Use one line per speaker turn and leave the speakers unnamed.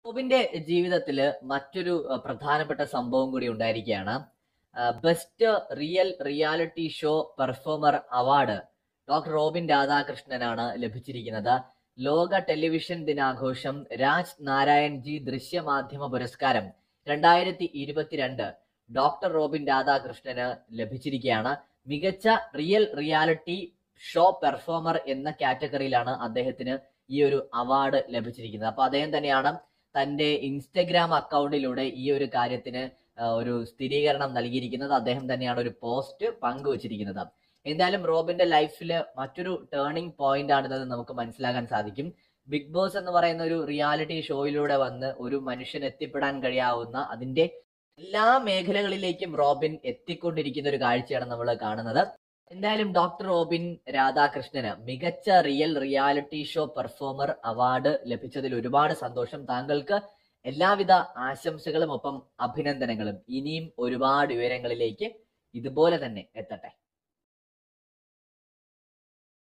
റോബിന്റെ ജീവിതത്തിൽ മറ്റൊരു അഹ്, പ്രധാനപ്പെട്ട സംഭവം കൂടി ഉണ്ടായിരിക്കുകയാണ് best real reality show performer award doctor Robin രാധാകൃഷ്ണനാണ് ലഭിച്ചിരിക്കുന്നത് ലോക ടെലിവിഷൻ ദിനാഘോഷം രാജ് നാരായൺ ജി ദൃശ്യമാധ്യമ പുരസ്കാരം രണ്ടായിരത്തി ഇരുപത്തിരണ്ട് ഡോക്ടർ റോബിൻ രാധാകൃഷ്ണന് ലഭിച്ചിരിക്കുകയാണ് മികച്ച റിയൽ റിയാലിറ്റി ഷോ പെർഫോമർ എന്ന കാറ്റഗറിയിലാണ് അദ്ദേഹത്തിന് ഈ ഒരു അവാർഡ് ലഭിച്ചിരിക്കുന്നത് അപ്പൊ അദ്ദേഹം തന്നെയാണ് തന്റെ ഇൻസ്റ്റഗ്രാം അക്കൗണ്ടിലൂടെ ഈ ഒരു കാര്യത്തിന് ആ, ഒരു സ്ഥിരീകരണം നൽകിയിരിക്കുന്നത് അദ്ദേഹം തന്നെയാണ് ഒരു പോസ്റ്റ് പങ്കുവച്ചിരിക്കുന്നത് എന്തായാലും റോബിന്റെ ലൈഫിൽ മറ്റൊരു ടേണിംഗ് പോയിന്റ് ആണിത് നമുക്ക് മനസ്സിലാക്കാൻ സാധിക്കും ബിഗ് ബോസ് എന്ന് പറയുന്ന ഒരു റിയാലിറ്റി ഷോയിലൂടെ വന്ന് ഒരു മനുഷ്യന് എത്തിപ്പെടാൻ കഴിയാവുന്ന അതിന്റെ എല്ലാ മേഖലകളിലേക്കും റോബിൻ എത്തിക്കൊണ്ടിരിക്കുന്ന ഒരു കാഴ്ചയാണ് നമ്മൾ കാണുന്നത് എന്തായാലും ഡോക്ടർ റോബിൻ രാധാകൃഷ്ണന് മികച്ച real reality show performer award ലഭിച്ചതിൽ ഒരുപാട് സന്തോഷം താങ്കൾക്ക് എല്ലാവിധ ആശംസകളും ഒപ്പം അഭിനന്ദനങ്ങളും ഇനിയും ഒരുപാട് ഉയരങ്ങളിലേക്ക് ഇതുപോലെ തന്നെ എത്തട്ടെ